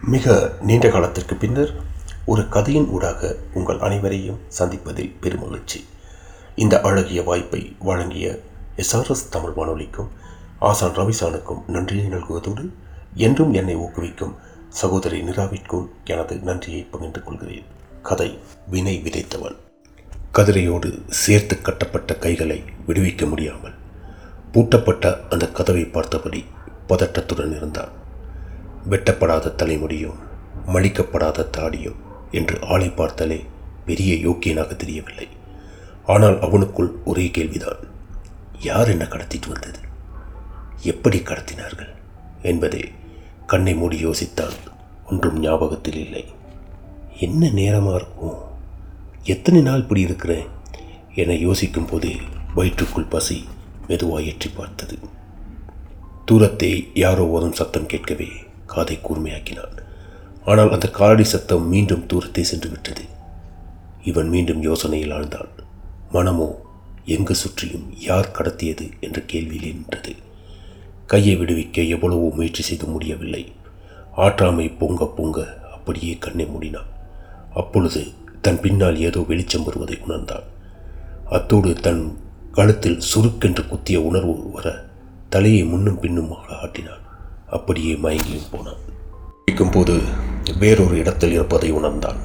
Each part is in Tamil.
மிக நீண்ட காலத்திற்கு பின்னர் ஒரு கதையின் ஊடாக உங்கள் அனைவரையும் சந்திப்பதில் பெருமகிழ்ச்சி இந்த அழகிய வாய்ப்பை வழங்கிய எஸ்ஆர்எஸ் தமிழ் வானொலிக்கும் ஆசான் ரவிசானுக்கும் நன்றியை நல்குவதோடு என்றும் என்னை ஊக்குவிக்கும் சகோதரி நிராவிற்கும் எனது நன்றியை பகிர்ந்து கொள்கிறேன் கதை வினை விதைத்தவன் கதிரையோடு சேர்த்து கட்டப்பட்ட கைகளை விடுவிக்க முடியாமல் பூட்டப்பட்ட அந்த கதவை பார்த்தபடி பதட்டத்துடன் இருந்தான் வெட்டப்படாத தலைமுடியும் மழிக்கப்படாத தாடியும் என்று ஆளை பார்த்தாலே பெரிய யோக்கியனாக தெரியவில்லை ஆனால் அவனுக்குள் ஒரே கேள்விதான் யார் என்ன கடத்திட்டு வந்தது எப்படி கடத்தினார்கள் என்பதே கண்ணை மூடி யோசித்தான் ஒன்றும் ஞாபகத்தில் இல்லை என்ன நேரமாக இருக்கும் எத்தனை நாள் இப்படி இருக்கிறேன் என யோசிக்கும் போதே வயிற்றுக்குள் பசி மெதுவாக எட்டி பார்த்தது தூரத்தே யாரோ ஓதும் சத்தம் கேட்கவே காதை கூர்மையாக்கினான் ஆனால் அந்த காலடி சத்தம் மீண்டும் தூரத்தே சென்று விட்டது இவன் மீண்டும் யோசனையில் ஆழ்ந்தான் மனமோ எங்கு சுற்றியும் யார் கடத்தியது என்ற கேள்வியிலே நின்றது கையை விடுவிக்க எவ்வளவோ முயற்சி செய்து முடியவில்லை ஆற்றாமை பொங்க பொங்க அப்படியே கண்ணை மூடினான் அப்பொழுது தன் பின்னால் ஏதோ வெளிச்சம் வருவதை உணர்ந்தான் அத்தோடு தன் கழுத்தில் சுருக்கென்று குத்திய உணர்வு வர தலையை முன்னும் பின்னுமாக ஆட்டினான் அப்படியே மயங்கியும் போனான் போது வேறொரு இடத்தில் இருப்பதை உணர்ந்தான்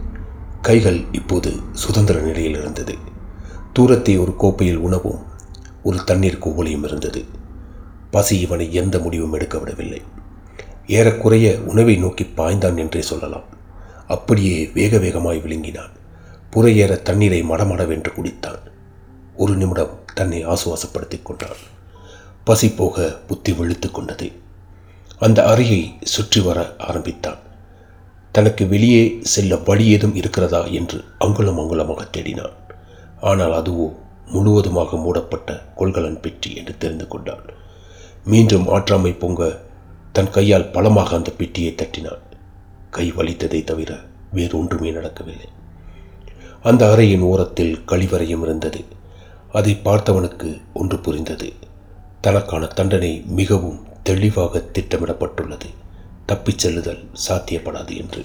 கைகள் இப்போது சுதந்திர நிலையில் இருந்தது தூரத்தே ஒரு கோப்பையில் உணவும் ஒரு தண்ணீர் கோவலையும் இருந்தது பசி இவனை எந்த முடிவும் எடுக்க விடவில்லை ஏறக்குறைய உணவை நோக்கி பாய்ந்தான் என்றே சொல்லலாம் அப்படியே வேக வேகமாய் விழுங்கினான் புறையேற தண்ணீரை மடமடவென்று குடித்தான் ஒரு நிமிடம் தன்னை ஆசுவாசப்படுத்திக் கொண்டான் பசி போக புத்தி வெளுத்து கொண்டது அந்த அறையை சுற்றி வர ஆரம்பித்தான் தனக்கு வெளியே செல்ல வழி ஏதும் இருக்கிறதா என்று அங்குலம் அங்குலமாக தேடினான் ஆனால் அதுவோ முழுவதுமாக மூடப்பட்ட கொள்கலன் பெட்டி என்று தெரிந்து கொண்டான் மீண்டும் ஆற்றாமை பொங்க தன் கையால் பலமாக அந்த பெட்டியை தட்டினான் கை வலித்ததை தவிர வேறொன்றுமே நடக்கவில்லை அந்த அறையின் ஓரத்தில் கழிவறையும் இருந்தது அதை பார்த்தவனுக்கு ஒன்று புரிந்தது தனக்கான தண்டனை மிகவும் தெளிவாக திட்டமிடப்பட்டுள்ளது தப்பிச் செல்லுதல் சாத்தியப்படாது என்று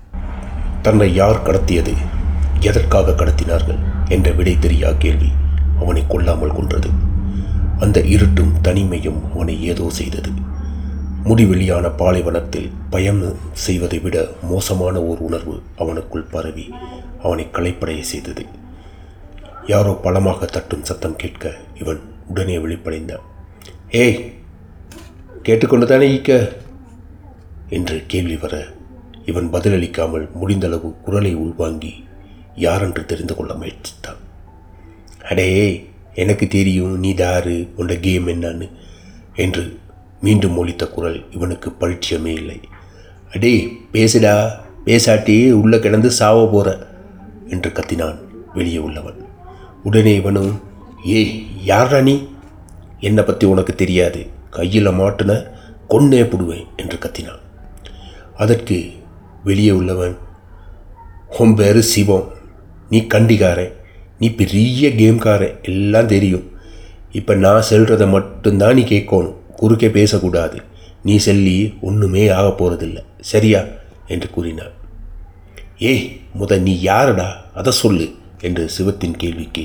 தன்னை யார் கடத்தியது எதற்காக கடத்தினார்கள் என்ற விடை தெரியா கேள்வி அவனை கொல்லாமல் கொன்றது அந்த இருட்டும் தனிமையும் அவனை ஏதோ செய்தது முடிவெளியான பாலைவனத்தில் பயணம் செய்வதை விட மோசமான ஓர் உணர்வு அவனுக்குள் பரவி அவனை களைப்படைய செய்தது யாரோ பலமாக தட்டும் சத்தம் கேட்க இவன் உடனே விழிப்படைந்தான் ஏய் கேட்டுக்கொண்டுதானே ஈக்க என்று கேள்வி வர இவன் பதிலளிக்காமல் முடிந்தளவு குரலை உள்வாங்கி யாரென்று தெரிந்து கொள்ள முயற்சித்தான் அடே எனக்கு தெரியும் நீ தாரு உண்ட கேம் என்னன்னு என்று மீண்டும் ஒலித்த குரல் இவனுக்கு பரிச்சயமே இல்லை அடே பேசுடா பேசாட்டி உள்ளே கிடந்து சாவ போற என்று கத்தினான் வெளியே உள்ளவன் உடனே இவனும் ஏய் யாரா நீ என்னை பற்றி உனக்கு தெரியாது கையில் மாட்டுன கொன்னே புடுவேன் என்று கத்தினான் அதற்கு வெளியே உள்ளவன் உன் பேர் சிவம் நீ கண்டிக்காரன் நீ பெரிய கேம்காரன் எல்லாம் தெரியும் இப்போ நான் செல்றதை மட்டும்தான் நீ கேட்கணும் குறுக்கே பேசக்கூடாது நீ செல்லி ஒன்றுமே ஆக போகிறதில்ல சரியா என்று கூறினான் ஏய் முத நீ யாரடா அதை சொல்லு என்று சிவத்தின் கேள்விக்கு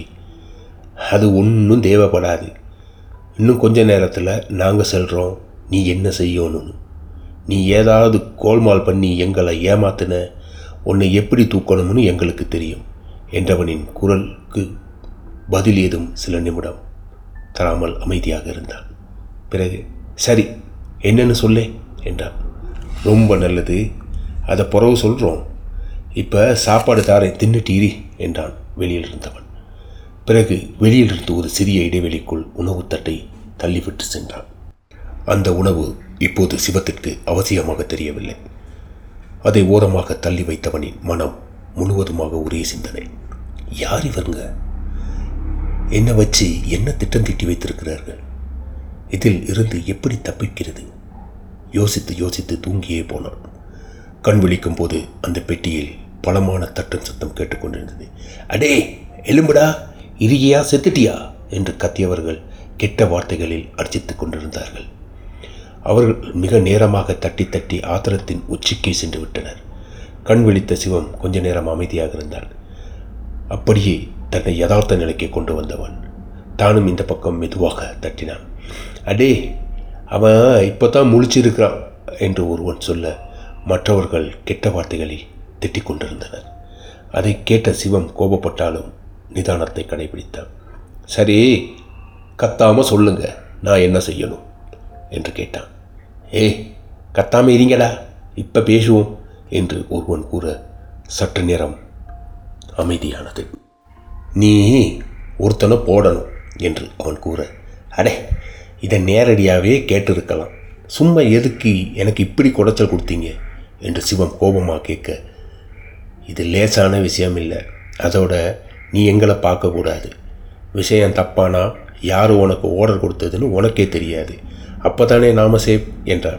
அது ஒன்றும் தேவைப்படாது இன்னும் கொஞ்ச நேரத்தில் நாங்கள் செல்கிறோம் நீ என்ன செய்யணும்னு நீ ஏதாவது கோல்மால் பண்ணி எங்களை ஏமாத்தின உன்னை எப்படி தூக்கணும்னு எங்களுக்கு தெரியும் என்றவனின் குரலுக்கு பதில் ஏதும் சில நிமிடம் தராமல் அமைதியாக இருந்தான் பிறகு சரி என்னன்னு சொல்லே என்றான் ரொம்ப நல்லது அதை பிறகு சொல்கிறோம் இப்போ சாப்பாடு தாரேன் தின்னுட்டீரி என்றான் வெளியில் இருந்தவன் பிறகு வெளியிலிருந்து ஒரு சிறிய இடைவெளிக்குள் உணவு தட்டை தள்ளிவிட்டு சென்றான் அந்த உணவு இப்போது சிவத்திற்கு அவசியமாக தெரியவில்லை அதை ஓரமாக தள்ளி வைத்தவனின் மனம் முழுவதுமாக ஒரே சிந்தனை யார் இவருங்க என்ன வச்சு என்ன திட்டம் தீட்டி வைத்திருக்கிறார்கள் இதில் இருந்து எப்படி தப்பிக்கிறது யோசித்து யோசித்து தூங்கியே போனான் கண் விழிக்கும் போது அந்த பெட்டியில் பலமான தட்டும் சத்தம் கேட்டுக்கொண்டிருந்தது அடே எலும்புடா இறுகியா செத்துட்டியா என்று கத்தியவர்கள் கெட்ட வார்த்தைகளில் அர்ச்சித்துக் கொண்டிருந்தார்கள் அவர்கள் மிக நேரமாக தட்டி தட்டி ஆத்திரத்தின் உச்சிக்கு சென்று விட்டனர் கண் விழித்த சிவம் கொஞ்ச நேரம் அமைதியாக இருந்தான் அப்படியே தன்னை யதார்த்த நிலைக்கு கொண்டு வந்தவன் தானும் இந்த பக்கம் மெதுவாக தட்டினான் அடே அவன் இப்போ தான் முழிச்சிருக்கிறான் என்று ஒருவன் சொல்ல மற்றவர்கள் கெட்ட வார்த்தைகளை திட்டிக் கொண்டிருந்தனர் அதை கேட்ட சிவம் கோபப்பட்டாலும் நிதானத்தை கடைபிடித்தான் சரி கத்தாம சொல்லுங்க நான் என்ன செய்யணும் என்று கேட்டான் ஏய் கத்தாம இருங்கடா இப்போ பேசுவோம் என்று ஒருவன் கூற சற்று நேரம் அமைதியானது நீ ஒருத்தனை போடணும் என்று அவன் கூற அடே இதை நேரடியாகவே கேட்டிருக்கலாம் சும்மா எதுக்கு எனக்கு இப்படி குடைச்சல் கொடுத்தீங்க என்று சிவம் கோபமாக கேட்க இது லேசான விஷயம் இல்லை அதோட நீ எங்களை பார்க்கக்கூடாது விஷயம் தப்பானா யார் உனக்கு ஆர்டர் கொடுத்ததுன்னு உனக்கே தெரியாது அப்போ தானே நாம சேஃப் என்றான்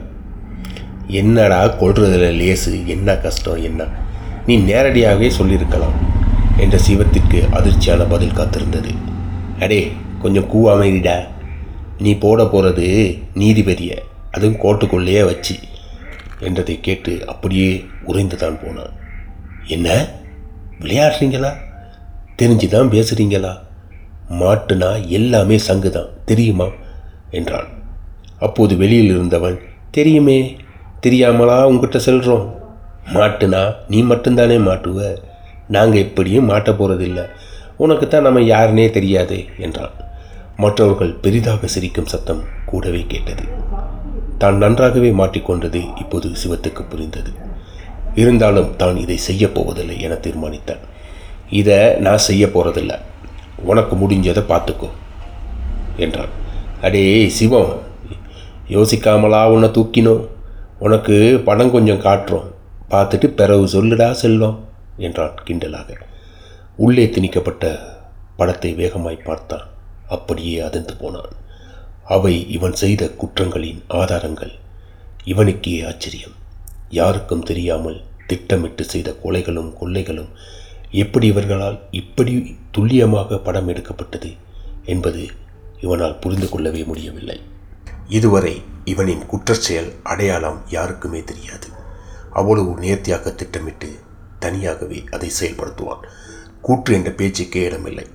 என்னடா கொள்றதுல லேசு என்ன கஷ்டம் என்ன நீ நேரடியாகவே சொல்லியிருக்கலாம் என்ற சிவத்திற்கு அதிர்ச்சியான பதில் காத்திருந்தது அடே கொஞ்சம் கூவாமைடா நீ போட போகிறது நீதிபதியை அதுவும் கோட்டுக்குள்ளேயே வச்சு என்றதை கேட்டு அப்படியே உறைந்து தான் போனான் என்ன விளையாடுறீங்களா தெரிஞ்சு தான் பேசுகிறீங்களா மாட்டுனா எல்லாமே சங்கு தான் தெரியுமா என்றான் அப்போது வெளியில் இருந்தவன் தெரியுமே தெரியாமலா உங்ககிட்ட செல்கிறோம் மாட்டுனா நீ மட்டும்தானே மாட்டுவ நாங்கள் எப்படியும் மாட்ட போகிறதில்ல உனக்கு தான் நம்ம யாருனே தெரியாது என்றான் மற்றவர்கள் பெரிதாக சிரிக்கும் சத்தம் கூடவே கேட்டது தான் நன்றாகவே மாட்டிக்கொண்டது இப்போது சிவத்துக்கு புரிந்தது இருந்தாலும் தான் இதை செய்யப் போவதில்லை என தீர்மானித்தான் இதை நான் செய்ய போகிறதில்ல உனக்கு முடிஞ்சதை பார்த்துக்கோ என்றான் அடே சிவம் யோசிக்காமலா உன்னை தூக்கினோம் உனக்கு படம் கொஞ்சம் காட்டுறோம் பார்த்துட்டு பிறகு சொல்லுடா செல்லம் என்றான் கிண்டலாக உள்ளே திணிக்கப்பட்ட படத்தை வேகமாய் பார்த்தான் அப்படியே அதிர்ந்து போனான் அவை இவன் செய்த குற்றங்களின் ஆதாரங்கள் இவனுக்கே ஆச்சரியம் யாருக்கும் தெரியாமல் திட்டமிட்டு செய்த கொலைகளும் கொள்ளைகளும் எப்படி இவர்களால் இப்படி துல்லியமாக படம் எடுக்கப்பட்டது என்பது இவனால் புரிந்து கொள்ளவே முடியவில்லை இதுவரை இவனின் குற்றச்செயல் அடையாளம் யாருக்குமே தெரியாது அவ்வளவு நேர்த்தியாக திட்டமிட்டு தனியாகவே அதை செயல்படுத்துவான் கூற்று என்ற பேச்சுக்கே இடமில்லை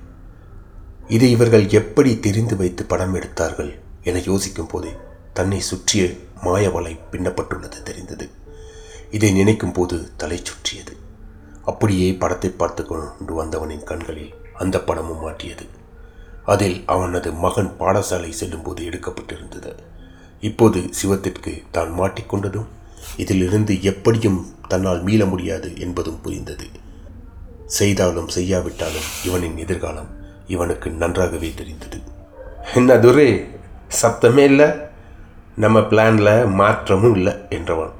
இதை இவர்கள் எப்படி தெரிந்து வைத்து படம் எடுத்தார்கள் என யோசிக்கும் போதே தன்னை சுற்றிய மாயவலை பின்னப்பட்டுள்ளது தெரிந்தது இதை நினைக்கும் போது தலை சுற்றியது அப்படியே படத்தை பார்த்து கொண்டு வந்தவனின் கண்களில் அந்த படமும் மாட்டியது அதில் அவனது மகன் பாடசாலை செல்லும்போது எடுக்கப்பட்டிருந்தது இப்போது சிவத்திற்கு தான் மாட்டிக்கொண்டதும் இதிலிருந்து எப்படியும் தன்னால் மீள முடியாது என்பதும் புரிந்தது செய்தாலும் செய்யாவிட்டாலும் இவனின் எதிர்காலம் இவனுக்கு நன்றாகவே தெரிந்தது என்ன துரை சத்தமே இல்லை நம்ம பிளானில் மாற்றமும் இல்லை என்றவன்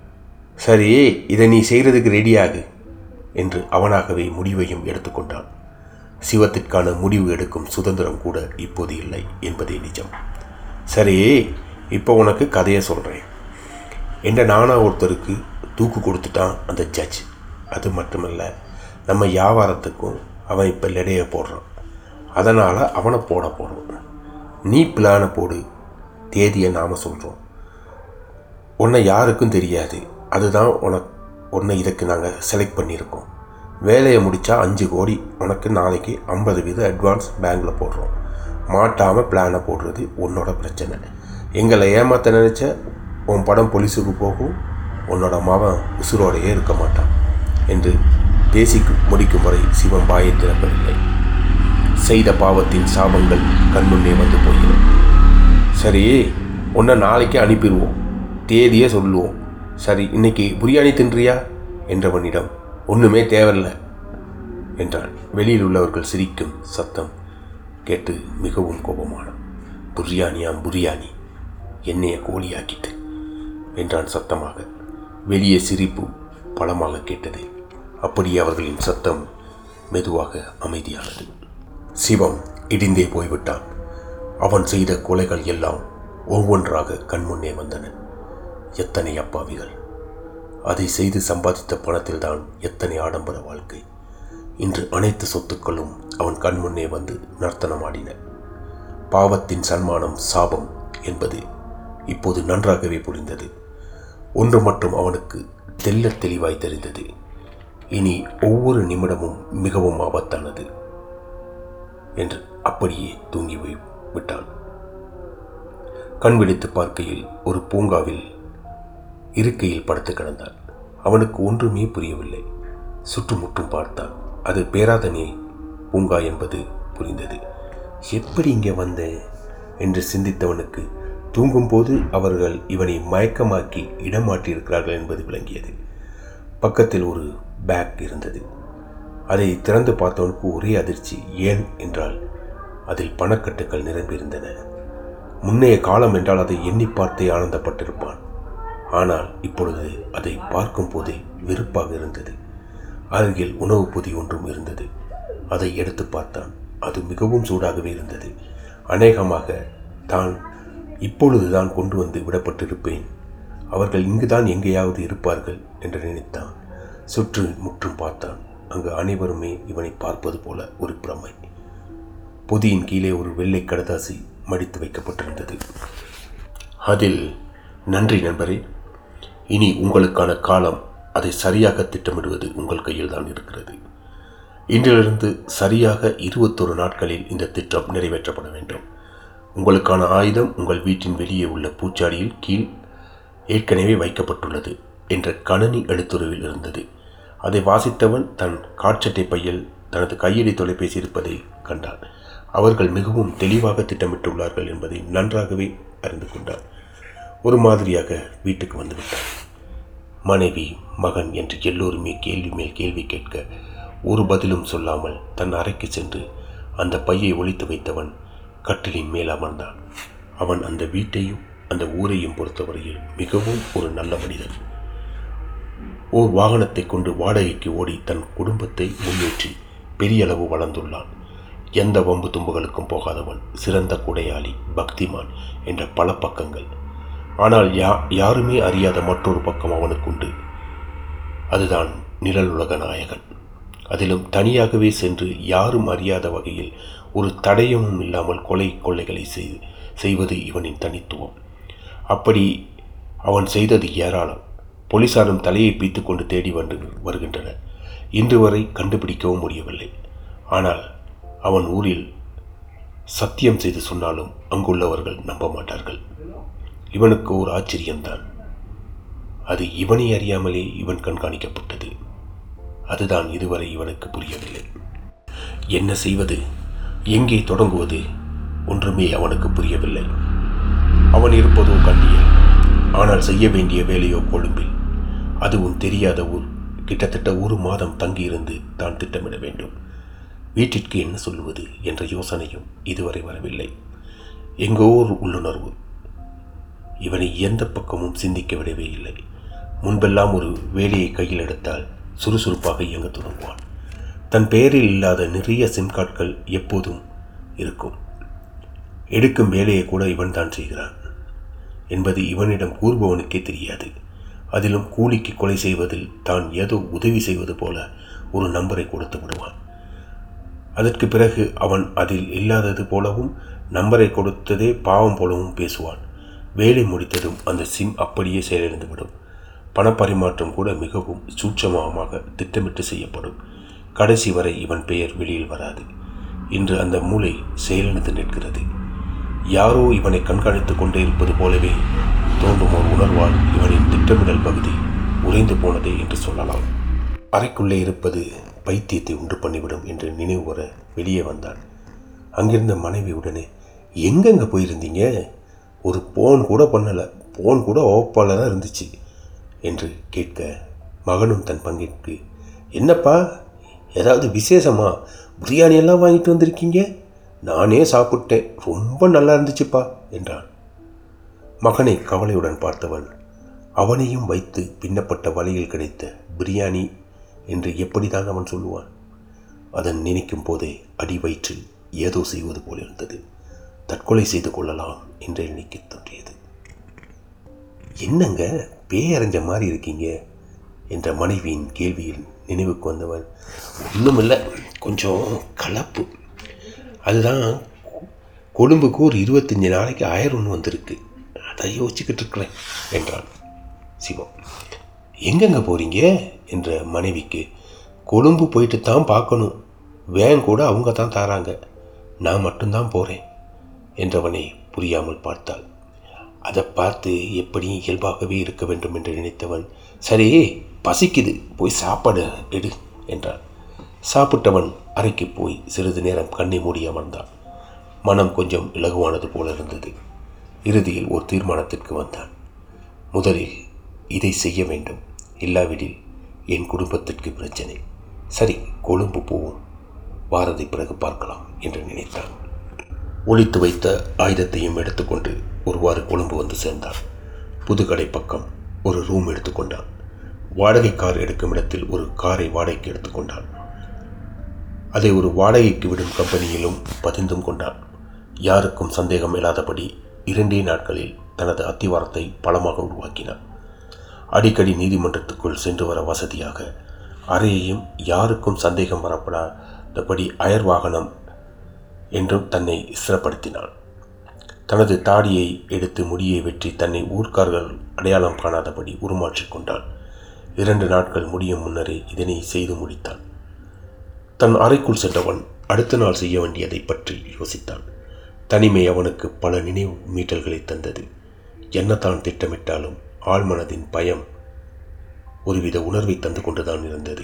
சரி இதை நீ செய்கிறதுக்கு ரெடியாகு என்று அவனாகவே முடிவையும் எடுத்துக்கொண்டான் சிவத்திற்கான முடிவு எடுக்கும் சுதந்திரம் கூட இப்போது இல்லை என்பதே நிஜம் சரி இப்போ உனக்கு கதையை சொல்கிறேன் என்ற நானா ஒருத்தருக்கு தூக்கு கொடுத்துட்டான் அந்த ஜட்ஜ் அது மட்டுமல்ல நம்ம வியாபாரத்துக்கும் அவன் இப்போ லெடைய போடுறான் அதனால் அவனை போட போகிறோம் நீ பிளானை போடு தேதியை நாம் சொல்கிறோம் உன்னை யாருக்கும் தெரியாது அதுதான் உனக்கு உன்னை இதுக்கு நாங்கள் செலக்ட் பண்ணியிருக்கோம் வேலையை முடித்தா அஞ்சு கோடி உனக்கு நாளைக்கு ஐம்பது வீத அட்வான்ஸ் பேங்கில் போடுறோம் மாட்டாமல் பிளானை போடுறது உன்னோட பிரச்சனை எங்களை ஏமாற்ற நினச்ச உன் படம் போலீஸுக்கு போகும் உன்னோட மகன் உசுரோடையே இருக்க மாட்டான் என்று பேசி முடிக்கும் வரை சிவம் பாயை திறக்கவில்லை செய்த பாவத்தின் சாபங்கள் கண்முன்னே வந்து போகிறது சரி உன்னை நாளைக்கு அனுப்பிடுவோம் தேதியே சொல்லுவோம் சரி இன்னைக்கு பிரியாணி தின்றியா என்றவனிடம் ஒன்றுமே தேவையில்ல என்றான் வெளியில் உள்ளவர்கள் சிரிக்கும் சத்தம் கேட்டு மிகவும் கோபமானான் பிரியாணியாம் பிரியாணி என்னைய கோழியாக்கிட்டு என்றான் சத்தமாக வெளியே சிரிப்பு பலமாக கேட்டது அப்படியே அவர்களின் சத்தம் மெதுவாக அமைதியானது சிவம் இடிந்தே போய்விட்டான் அவன் செய்த கொலைகள் எல்லாம் ஒவ்வொன்றாக கண்முன்னே வந்தன எத்தனை அப்பாவிகள் அதை செய்து சம்பாதித்த பணத்தில்தான் எத்தனை ஆடம்பர வாழ்க்கை இன்று அனைத்து சொத்துக்களும் அவன் கண்முன்னே வந்து நர்த்தனமாடின பாவத்தின் சன்மானம் சாபம் என்பது இப்போது நன்றாகவே புரிந்தது ஒன்று மட்டும் அவனுக்கு தெள்ளத் தெளிவாய் தெரிந்தது இனி ஒவ்வொரு நிமிடமும் மிகவும் ஆபத்தானது என்று அப்படியே தூங்கி போய் விட்டான் கண் விழித்து பார்க்கையில் ஒரு பூங்காவில் இருக்கையில் படுத்து கிடந்தான் அவனுக்கு ஒன்றுமே புரியவில்லை சுற்றுமுற்றும் பார்த்தான் அது பேராதனே பூங்கா என்பது புரிந்தது எப்படி இங்கே வந்தேன் என்று சிந்தித்தவனுக்கு தூங்கும்போது அவர்கள் இவனை மயக்கமாக்கி இடம் மாற்றியிருக்கிறார்கள் என்பது விளங்கியது பக்கத்தில் ஒரு பேக் இருந்தது அதை திறந்து பார்த்தவனுக்கு ஒரே அதிர்ச்சி ஏன் என்றால் அதில் பணக்கட்டுகள் நிரம்பியிருந்தன முன்னைய காலம் என்றால் அதை எண்ணி பார்த்தே ஆனந்தப்பட்டிருப்பான் ஆனால் இப்பொழுது அதை பார்க்கும் போதே வெறுப்பாக இருந்தது அருகில் உணவு பொதி ஒன்றும் இருந்தது அதை எடுத்து பார்த்தான் அது மிகவும் சூடாகவே இருந்தது அநேகமாக தான் இப்பொழுதுதான் கொண்டு வந்து விடப்பட்டிருப்பேன் அவர்கள் இங்குதான் எங்கேயாவது இருப்பார்கள் என்று நினைத்தான் சுற்று முற்றும் பார்த்தான் அங்கு அனைவருமே இவனை பார்ப்பது போல ஒரு பிரமை பொதியின் கீழே ஒரு வெள்ளை கடதாசி மடித்து வைக்கப்பட்டிருந்தது அதில் நன்றி நண்பரே இனி உங்களுக்கான காலம் அதை சரியாக திட்டமிடுவது உங்கள் கையில் தான் இருக்கிறது இன்றிலிருந்து சரியாக இருபத்தொரு நாட்களில் இந்த திட்டம் நிறைவேற்றப்பட வேண்டும் உங்களுக்கான ஆயுதம் உங்கள் வீட்டின் வெளியே உள்ள பூச்சாடியில் கீழ் ஏற்கனவே வைக்கப்பட்டுள்ளது என்ற கணனி எழுத்துருவில் இருந்தது அதை வாசித்தவன் தன் காட்சட்டை பையில் தனது கையடி தொலைபேசி இருப்பதை கண்டான் அவர்கள் மிகவும் தெளிவாக திட்டமிட்டுள்ளார்கள் என்பதை நன்றாகவே அறிந்து கொண்டான் ஒரு மாதிரியாக வீட்டுக்கு வந்துவிட்டான் மனைவி மகன் என்று எல்லோருமே கேள்வி மேல் கேள்வி கேட்க ஒரு பதிலும் சொல்லாமல் தன் அறைக்கு சென்று அந்த பையை ஒழித்து வைத்தவன் கட்டிலின் மேல் அமர்ந்தான் அவன் அந்த வீட்டையும் அந்த ஊரையும் பொறுத்தவரையில் மிகவும் ஒரு நல்ல மனிதன் ஓர் வாகனத்தை கொண்டு வாடகைக்கு ஓடி தன் குடும்பத்தை முன்னேற்றி பெரிய அளவு வளர்ந்துள்ளான் எந்த வம்பு தும்புகளுக்கும் போகாதவன் சிறந்த குடையாளி பக்திமான் என்ற பல பக்கங்கள் ஆனால் யா யாருமே அறியாத மற்றொரு பக்கம் அவனுக்குண்டு அதுதான் நிழல் உலக நாயகன் அதிலும் தனியாகவே சென்று யாரும் அறியாத வகையில் ஒரு தடயமும் இல்லாமல் கொலை கொள்ளைகளை செய்து செய்வது இவனின் தனித்துவம் அப்படி அவன் செய்தது ஏராளம் போலீசாரும் தலையை பீத்து கொண்டு தேடி வந்து வருகின்றனர் இன்று வரை கண்டுபிடிக்கவும் முடியவில்லை ஆனால் அவன் ஊரில் சத்தியம் செய்து சொன்னாலும் அங்குள்ளவர்கள் நம்ப மாட்டார்கள் இவனுக்கு ஒரு ஆச்சரியம்தான் அது இவனை அறியாமலே இவன் கண்காணிக்கப்பட்டது அதுதான் இதுவரை இவனுக்கு புரியவில்லை என்ன செய்வது எங்கே தொடங்குவது ஒன்றுமே அவனுக்கு புரியவில்லை அவன் இருப்பதோ கண்டியில் ஆனால் செய்ய வேண்டிய வேலையோ கொழும்பில் அதுவும் தெரியாத ஊர் கிட்டத்தட்ட ஒரு மாதம் தங்கியிருந்து தான் திட்டமிட வேண்டும் வீட்டிற்கு என்ன சொல்லுவது என்ற யோசனையும் இதுவரை வரவில்லை எங்கோ ஒரு உள்ளுணர்வு இவனை எந்த பக்கமும் சிந்திக்க விடவே இல்லை முன்பெல்லாம் ஒரு வேலையை கையில் எடுத்தால் சுறுசுறுப்பாக இயங்க தொடங்குவான் தன் பெயரில் இல்லாத நிறைய சிம் கார்டுகள் எப்போதும் இருக்கும் எடுக்கும் வேலையை கூட இவன் தான் செய்கிறான் என்பது இவனிடம் கூறுபவனுக்கே தெரியாது அதிலும் கூலிக்கு கொலை செய்வதில் தான் ஏதோ உதவி செய்வது போல ஒரு நம்பரை கொடுத்து விடுவான் அதற்கு பிறகு அவன் அதில் இல்லாதது போலவும் நம்பரை கொடுத்ததே பாவம் போலவும் பேசுவான் வேலை முடித்ததும் அந்த சிம் அப்படியே செயலிழந்துவிடும் பணப்பரிமாற்றம் கூட மிகவும் சூட்சமமாக திட்டமிட்டு செய்யப்படும் கடைசி வரை இவன் பெயர் வெளியில் வராது இன்று அந்த மூளை செயலிழந்து நிற்கிறது யாரோ இவனை கண்காணித்துக் கொண்டே இருப்பது போலவே தோன்றும் ஒரு உணர்வால் இவனின் திட்டமிடல் பகுதி உறைந்து போனதே என்று சொல்லலாம் அறைக்குள்ளே இருப்பது பைத்தியத்தை உண்டு பண்ணிவிடும் என்று நினைவு வர வெளியே வந்தான் அங்கிருந்த மனைவி உடனே எங்கெங்க போயிருந்தீங்க ஒரு போன் கூட பண்ணலை போன் கூட ஓப்பால தான் இருந்துச்சு என்று கேட்க மகனும் தன் பங்கிற்கு என்னப்பா ஏதாவது விசேஷமா பிரியாணி எல்லாம் வாங்கிட்டு வந்திருக்கீங்க நானே சாப்பிட்டேன் ரொம்ப நல்லா இருந்துச்சுப்பா என்றான் மகனை கவலையுடன் பார்த்தவன் அவனையும் வைத்து பின்னப்பட்ட வலையில் கிடைத்த பிரியாணி என்று எப்படிதான் அவன் சொல்லுவான் அதன் நினைக்கும் போதே அடி வயிற்றில் ஏதோ செய்வது போல் இருந்தது தற்கொலை செய்து கொள்ளலாம் என்று எண்ணிக்க தோன்றியது என்னங்க பேயறிஞ்ச மாதிரி இருக்கீங்க என்ற மனைவியின் கேள்வியில் நினைவுக்கு வந்தவன் ஒன்றுமில்லை கொஞ்சம் கலப்பு அதுதான் கொழும்புக்கு ஒரு இருபத்தஞ்சி நாளைக்கு ஆயிரம் ஒன்று வந்திருக்கு அதை யோசிச்சுக்கிட்டு இருக்கிறேன் என்றான் சிவம் எங்கெங்க போறீங்க என்ற மனைவிக்கு கொழும்பு போயிட்டு தான் பார்க்கணும் வேன் கூட அவங்க தான் தாராங்க நான் மட்டும்தான் போகிறேன் என்றவனை புரியாமல் பார்த்தாள் அதை பார்த்து எப்படியும் இயல்பாகவே இருக்க வேண்டும் என்று நினைத்தவன் சரி பசிக்குது போய் சாப்பாடு எடு என்றான் சாப்பிட்டவன் அறைக்கு போய் சிறிது நேரம் கண்ணை மூடி அமர்ந்தான் மனம் கொஞ்சம் இலகுவானது போல இருந்தது இறுதியில் ஒரு தீர்மானத்திற்கு வந்தான் முதலில் இதை செய்ய வேண்டும் இல்லாவிடில் என் குடும்பத்திற்கு பிரச்சனை சரி கொழும்பு போவோம் வாரதை பிறகு பார்க்கலாம் என்று நினைத்தான் ஒளித்து வைத்த ஆயுதத்தையும் எடுத்துக்கொண்டு ஒருவாறு கொழும்பு வந்து சேர்ந்தான் புதுக்கடை பக்கம் ஒரு ரூம் எடுத்துக்கொண்டான் வாடகை கார் எடுக்கும் இடத்தில் ஒரு காரை வாடகைக்கு எடுத்துக்கொண்டான் அதை ஒரு வாடகைக்கு விடும் கம்பெனியிலும் பதிந்தும் கொண்டான் யாருக்கும் சந்தேகம் இல்லாதபடி இரண்டே நாட்களில் தனது அத்திவாரத்தை பலமாக உருவாக்கினான் அடிக்கடி நீதிமன்றத்துக்குள் சென்று வர வசதியாக அறையையும் யாருக்கும் சந்தேகம் வரப்படாதபடி அயர் வாகனம் என்றும் தன்னை ஸ்திரப்படுத்தினான் தனது தாடியை எடுத்து முடியை வெற்றி தன்னை ஊர்க்கார்கள் அடையாளம் காணாதபடி உருமாற்றிக் கொண்டான் இரண்டு நாட்கள் முடியும் முன்னரே இதனை செய்து முடித்தான் தன் அறைக்குள் சென்றவன் அடுத்த நாள் செய்ய வேண்டியதை பற்றி யோசித்தான் தனிமை அவனுக்கு பல நினைவு மீட்டல்களை தந்தது என்னத்தான் திட்டமிட்டாலும் ஆழ்மனதின் பயம் ஒருவித உணர்வை தந்து கொண்டுதான் இருந்தது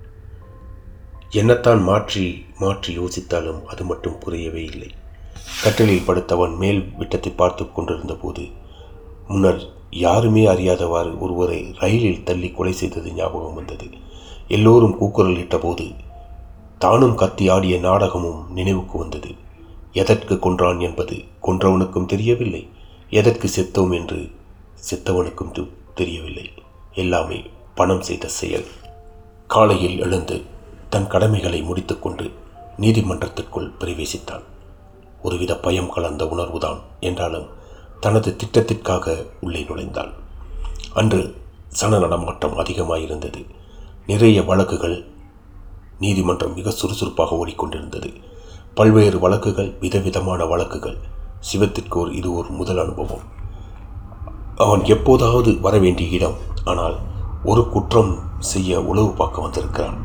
என்னத்தான் மாற்றி மாற்றி யோசித்தாலும் அது மட்டும் புரியவே இல்லை கட்டிலில் படுத்தவன் மேல் விட்டத்தை பார்த்து கொண்டிருந்த போது முன்னர் யாருமே அறியாதவாறு ஒருவரை ரயிலில் தள்ளி கொலை செய்தது ஞாபகம் வந்தது எல்லோரும் கூக்குரல் இட்டபோது தானும் கத்தி ஆடிய நாடகமும் நினைவுக்கு வந்தது எதற்கு கொன்றான் என்பது கொன்றவனுக்கும் தெரியவில்லை எதற்கு செத்தோம் என்று செத்தவனுக்கும் து- தெரியவில்லை எல்லாமே பணம் செய்த செயல் காலையில் எழுந்து தன் கடமைகளை முடித்துக்கொண்டு நீதிமன்றத்திற்குள் பிரவேசித்தான் ஒருவித பயம் கலந்த உணர்வுதான் என்றாலும் தனது திட்டத்திற்காக உள்ளே நுழைந்தான் அன்று சன நடமாட்டம் அதிகமாயிருந்தது நிறைய வழக்குகள் நீதிமன்றம் மிக சுறுசுறுப்பாக ஓடிக்கொண்டிருந்தது பல்வேறு வழக்குகள் விதவிதமான வழக்குகள் சிவத்திற்கு ஒரு இது ஒரு முதல் அனுபவம் அவன் எப்போதாவது வர வேண்டிய இடம் ஆனால் ஒரு குற்றம் செய்ய உளவு பார்க்க வந்திருக்கிறான்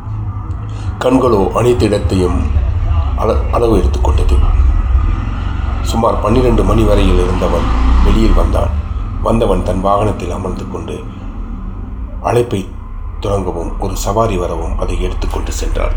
கண்களோ அனைத்து இடத்தையும் அள அளவு எடுத்துக்கொண்டது சுமார் பன்னிரண்டு மணி வரையில் இருந்தவன் வெளியில் வந்தான் வந்தவன் தன் வாகனத்தில் அமர்ந்து கொண்டு அழைப்பை தொடங்கவும் ஒரு சவாரி வரவும் அதை எடுத்துக்கொண்டு சென்றான்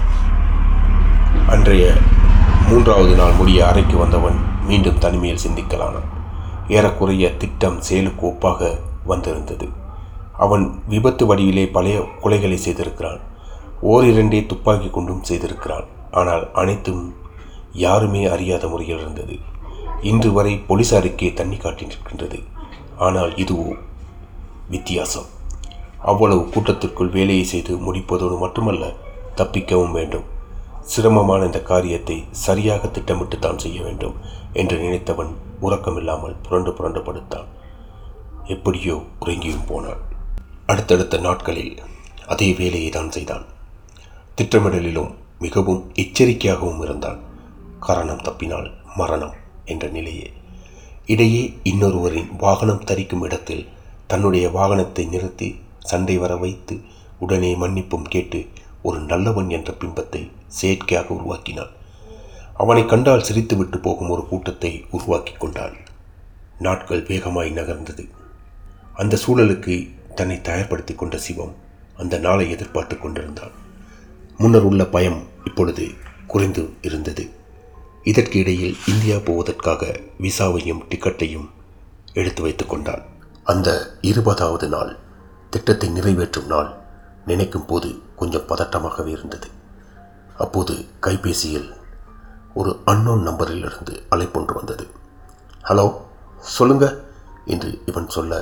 அன்றைய மூன்றாவது நாள் முடிய அறைக்கு வந்தவன் மீண்டும் தனிமையில் சிந்திக்கலானான் ஏறக்குறைய திட்டம் செயலுக்கு ஒப்பாக வந்திருந்தது அவன் விபத்து வடிவிலே பழைய கொலைகளை செய்திருக்கிறான் ஓரிரண்டே துப்பாக்கி கொண்டும் செய்திருக்கிறான் ஆனால் அனைத்தும் யாருமே அறியாத முறையில் இருந்தது இன்று வரை போலீசாருக்கே தண்ணி காட்டி நிற்கின்றது ஆனால் இதுவோ வித்தியாசம் அவ்வளவு கூட்டத்திற்குள் வேலையை செய்து முடிப்பதோடு மட்டுமல்ல தப்பிக்கவும் வேண்டும் சிரமமான இந்த காரியத்தை சரியாக திட்டமிட்டு தான் செய்ய வேண்டும் என்று நினைத்தவன் உறக்கமில்லாமல் புரண்டு புரண்டு படுத்தான் எப்படியோ உறங்கியும் போனான் அடுத்தடுத்த நாட்களில் அதே வேலையை தான் செய்தான் திட்டமிடலிலும் மிகவும் எச்சரிக்கையாகவும் இருந்தான் காரணம் தப்பினால் மரணம் என்ற நிலையே இடையே இன்னொருவரின் வாகனம் தரிக்கும் இடத்தில் தன்னுடைய வாகனத்தை நிறுத்தி சண்டை வர வைத்து உடனே மன்னிப்பும் கேட்டு ஒரு நல்லவன் என்ற பிம்பத்தை செயற்கையாக உருவாக்கினான் அவனை கண்டால் சிரித்துவிட்டு போகும் ஒரு கூட்டத்தை உருவாக்கி கொண்டான் நாட்கள் வேகமாய் நகர்ந்தது அந்த சூழலுக்கு தன்னை தயார்படுத்திக் கொண்ட சிவம் அந்த நாளை எதிர்பார்த்து கொண்டிருந்தான் முன்னர் உள்ள பயம் இப்பொழுது குறைந்து இருந்தது இதற்கு இடையில் இந்தியா போவதற்காக விசாவையும் டிக்கெட்டையும் எடுத்து வைத்துக் கொண்டான் அந்த இருபதாவது நாள் திட்டத்தை நிறைவேற்றும் நாள் நினைக்கும் போது கொஞ்சம் பதட்டமாகவே இருந்தது அப்போது கைபேசியில் ஒரு அன்னோன் நம்பரில் இருந்து அழைப்பொன்று வந்தது ஹலோ சொல்லுங்க என்று இவன் சொல்ல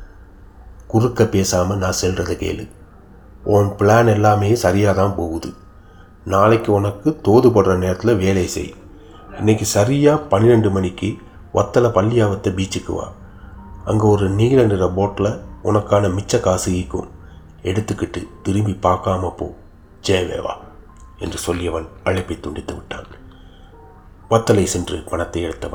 குறுக்க பேசாமல் நான் செல்றதை கேளு உன் பிளான் எல்லாமே சரியாக தான் போகுது நாளைக்கு உனக்கு தோதுபடுற நேரத்தில் வேலை செய் இன்னைக்கு சரியாக பன்னிரெண்டு மணிக்கு வத்தலை பள்ளியாவத்த பீச்சுக்கு வா அங்கே ஒரு நீல நிற போட்டில் உனக்கான மிச்ச காசு ஈக்கும் எடுத்துக்கிட்டு திரும்பி பார்க்காம போ ஜெயவேவா என்று சொல்லியவன் அழைப்பை துண்டித்து விட்டான் வத்தலை சென்று பணத்தை எடுத்தவன்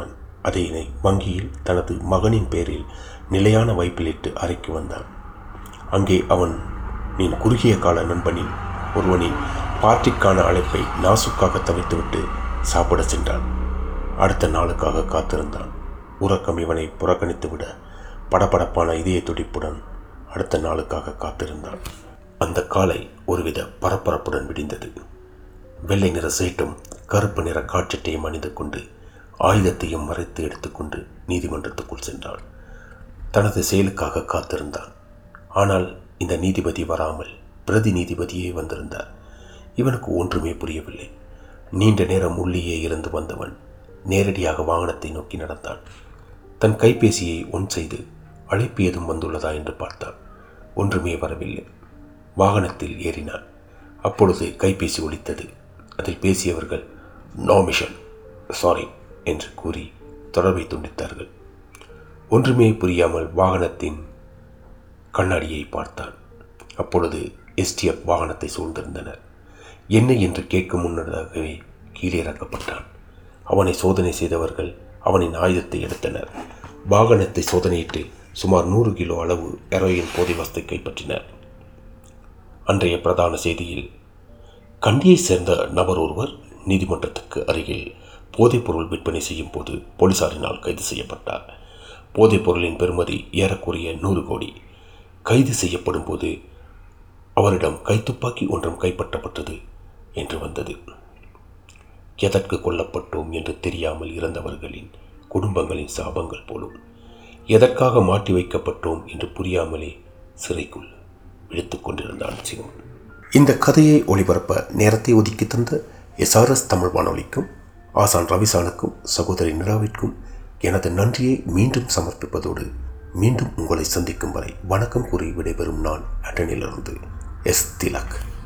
அதனை வங்கியில் தனது மகனின் பேரில் நிலையான வைப்பிலிட்டு அறைக்கு வந்தான் அங்கே அவன் நின் குறுகிய கால நண்பனின் ஒருவனின் பார்ட்டிக்கான அழைப்பை நாசுக்காக தவிர்த்துவிட்டு சாப்பிட சென்றான் அடுத்த நாளுக்காக காத்திருந்தான் உறக்கம் இவனை புறக்கணித்துவிட படபடப்பான இதய துடிப்புடன் அடுத்த நாளுக்காக காத்திருந்தான் அந்த காலை ஒருவித பரபரப்புடன் விடிந்தது வெள்ளை நிற சேட்டும் கருப்பு நிற காட்சட்டையும் அணிந்து கொண்டு ஆயுதத்தையும் மறைத்து எடுத்துக்கொண்டு நீதிமன்றத்துக்குள் சென்றான் தனது செயலுக்காக காத்திருந்தான் ஆனால் இந்த நீதிபதி வராமல் பிரதி நீதிபதியே வந்திருந்தார் இவனுக்கு ஒன்றுமே புரியவில்லை நீண்ட நேரம் உள்ளேயே இருந்து வந்தவன் நேரடியாக வாகனத்தை நோக்கி நடந்தான் தன் கைபேசியை ஒன் செய்து அழைப்பு ஏதும் வந்துள்ளதா என்று பார்த்தான் ஒன்றுமே வரவில்லை வாகனத்தில் ஏறினான் அப்பொழுது கைபேசி ஒலித்தது அதில் பேசியவர்கள் நோ மிஷன் சாரி என்று கூறி தொடர்பை துண்டித்தார்கள் ஒன்றுமே புரியாமல் வாகனத்தின் கண்ணாடியை பார்த்தான் அப்பொழுது எஸ்டிஎஃப் வாகனத்தை சூழ்ந்திருந்தனர் என்ன என்று கேட்கும் முன்னதாகவே கீழே இறக்கப்பட்டான் அவனை சோதனை செய்தவர்கள் அவனின் ஆயுதத்தை எடுத்தனர் வாகனத்தை சோதனையிட்டு சுமார் நூறு கிலோ அளவு ஹெரோயின் போதை வஸ்தை கைப்பற்றினர் அன்றைய பிரதான செய்தியில் கண்டியைச் சேர்ந்த நபர் ஒருவர் நீதிமன்றத்துக்கு அருகில் போதைப்பொருள் விற்பனை செய்யும் போது போலீசாரினால் கைது செய்யப்பட்டார் போதைப் பொருளின் பெறுமதி ஏறக்குறைய நூறு கோடி கைது செய்யப்படும் போது அவரிடம் கைத்துப்பாக்கி ஒன்றும் கைப்பற்றப்பட்டது என்று வந்தது எதற்கு கொல்லப்பட்டோம் என்று தெரியாமல் இறந்தவர்களின் குடும்பங்களின் சாபங்கள் போலும் எதற்காக மாட்டி வைக்கப்பட்டோம் என்று புரியாமலே சிறைக்குள் இழுத்துக் கொண்டிருந்தான் சிவம் இந்த கதையை ஒளிபரப்ப நேரத்தை ஒதுக்கி தந்த எஸ்ஆர்எஸ் தமிழ் வானொலிக்கும் ஆசான் ரவிசானுக்கும் சகோதரி நிலாவிற்கும் எனது நன்றியை மீண்டும் சமர்ப்பிப்பதோடு மீண்டும் உங்களை சந்திக்கும் வரை வணக்கம் கூறி விடைபெறும் நான் அட்டனிலிருந்து எஸ் திலக்